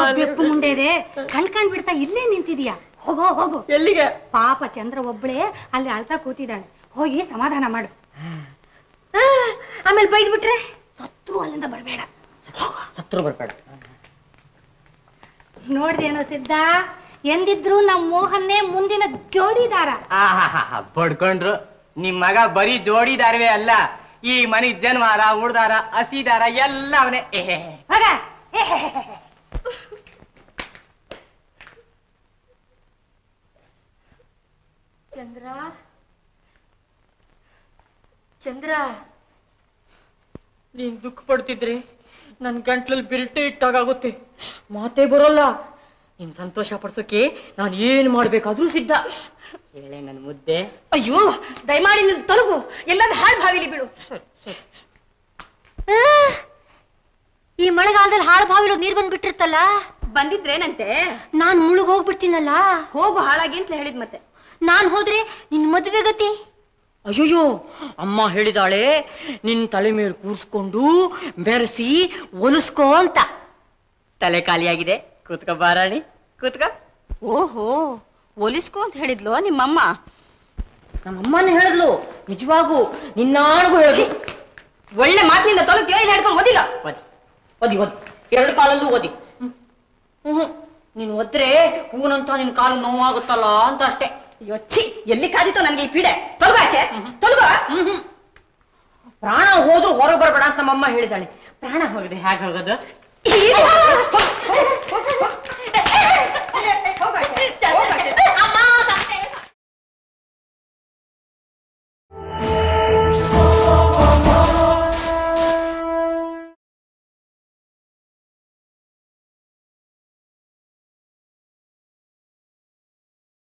ಬೆಪ್ಪು ಮುಂಡೆದೆ ಕಣ್ ಕಣ್ ಬಿಡ್ತಾ ಇಲ್ಲೇ ನಿಂತಿದೀಯಾ ಹೋಗೋ ಹೋಗು ಎಲ್ಲಿಗೆ ಪಾಪ ಚಂದ್ರ ಒಬ್ಳೆ ಅಲ್ಲಿ ಅಳ್ತಾ ಕೂತಿದ್ದಾಳೆ ಹೋಗಿ ಸಮಾಧಾನ ಮಾಡು ಆ, ಆಮೇಲೆ ಬೈದ್ ಬಿಟ್ರೆ ಸತ್ರು ಅಲ್ಲಿಂದ ಬರ್ಬೇಡ ಹತ್ರ ಬರ್ಬೇಡ ನೋಡ್ದೇನೋ ಸಿದ್ಧ ಎಂದಿದ್ರು ನಮ್ ಮೋಹನ್ನೇ ಮುಂದಿನ ಜೋಡಿದಾರ ಆಹಾಹಾ ಬಡ್ಕೊಂಡ್ರು ನಿಮ್ ಮಗ ಬರೀ ಜೋಡಿದಾರವೇ ಅಲ್ಲ ಈ ಮನಿ ಜನ್ವಾರ ಉಡ್ದಾರ ಹಸಿದಾರ ಎಲ್ಲ ಅವನೇ ಹೋಗ ಚಂದ್ರ ಚಂದ್ರ ನೀನ್ ದುಃಖ ಪಡ್ತಿದ್ರೆ ನನ್ ಗಂಟ್ಲಲ್ಲಿ ಬಿರಟೆ ಇಟ್ಟಾಗುತ್ತೆ ಮಾತೇ ಬರೋಲ್ಲ ನೀನ್ ಸಂತೋಷ ಪಡ್ಸೋಕೆ ನಾನು ಏನ್ ಮಾಡ್ಬೇಕಾದ್ರೂ ಸಿದ್ಧ ಹೇಳೆ ನನ್ ಮುದ್ದೆ ಅಯ್ಯೋ ದಯಮಾಡಿ ನಿಲ್ ತೊಲಗು ಎಲ್ಲಾದ್ರೂ ಹಾಳು ಬಾವಿಲಿ ಬೀಳು ಈ ಮಳೆಗಾಲದಲ್ಲಿ ಹಾಳು ಬಾವಿలో ನೀರ್ ಬಂದ್ಬಿಟ್ಟಿರ್ತಲ್ಲ ಬಂದಿದ್ರೇನಂತೆ ನಾನ್ ಮುಳುಗ್ ಹೋಗ್ಬಿಡ್ತೀನಲ್ಲ ಹೋಗು ಹಾಳಾಗಿ ಅಂತ ಹೇಳಿದ್ ಮತ್ತೆ ನಾನ್ ಹೋದ್ರೆ ನಿನ್ ಮದ್ವೆ ಗತಿ ಅಯ್ಯೋಯ್ಯೋ ಅಮ್ಮ ಹೇಳಿದಾಳೆ ನಿನ್ ತಲೆ ಮೇಲೆ ಕೂರ್ಸ್ಕೊಂಡು ಬೆರೆಸಿ ಒಲಿಸ್ಕೋ ಅಂತ ತಲೆ ಖಾಲಿಯಾಗಿದೆ ಕೂತ್ಕೋ ಬಾರಾಣಿ ಕೂತ್ಕೋ ಓಹೋ ಒಲಿಸ್ಕೊ ಅಂತ ಹೇಳಿದ್ಲು ನಿಮ್ಮಮ್ಮ ನಮ್ಮಮ್ಮನೇ ಹೇಳಿದ್ಲು ನಿಜವಾಗೂ ನಿನ್ನಾಣಗೂ ಹೇಳಿದ್ಲು ಒಳ್ಳೆ ಮಾತಿನಿಂದ ತೊಲಗ್ ಕೇಳಿ ಹೇಳ್ಕೊಂಡು ಓದಿಲ್ಲ ಓದಿ ಓದಿ ಓದಿ ಎರಡು ಕಾಲಲ್ಲೂ ಓದಿ ಹ್ಮ್. ಹ್ಮ್ ನೀನು ಒದ್ರೆ ಹೂನಂತ ನಿನ್ ಕಾಲು ನೋವಾಗುತ್ತಲ್ಲ ಅಂತ ಅಷ್ಟೇ ಯೋಚ್ಚಿ ಎಲ್ಲಿ ಕಾದಿತ್ತು ನನ್ಗೆ ಈ ಪೀಡೆ ತೊಲಗು ಆಚೆ ತೊಲಗು ಹ್ಮ್ ಪ್ರಾಣ ಹೋದ್ರು ಹೊರಗೆ ಬರಬೇಡ ಅಂತ ನಮ್ಮಮ್ಮ ಹೇಳಿದಾಳೆ ಪ್ರಾಣ ಹೋಗದೆ ಹೇಗೆ ಹೋಗೋದು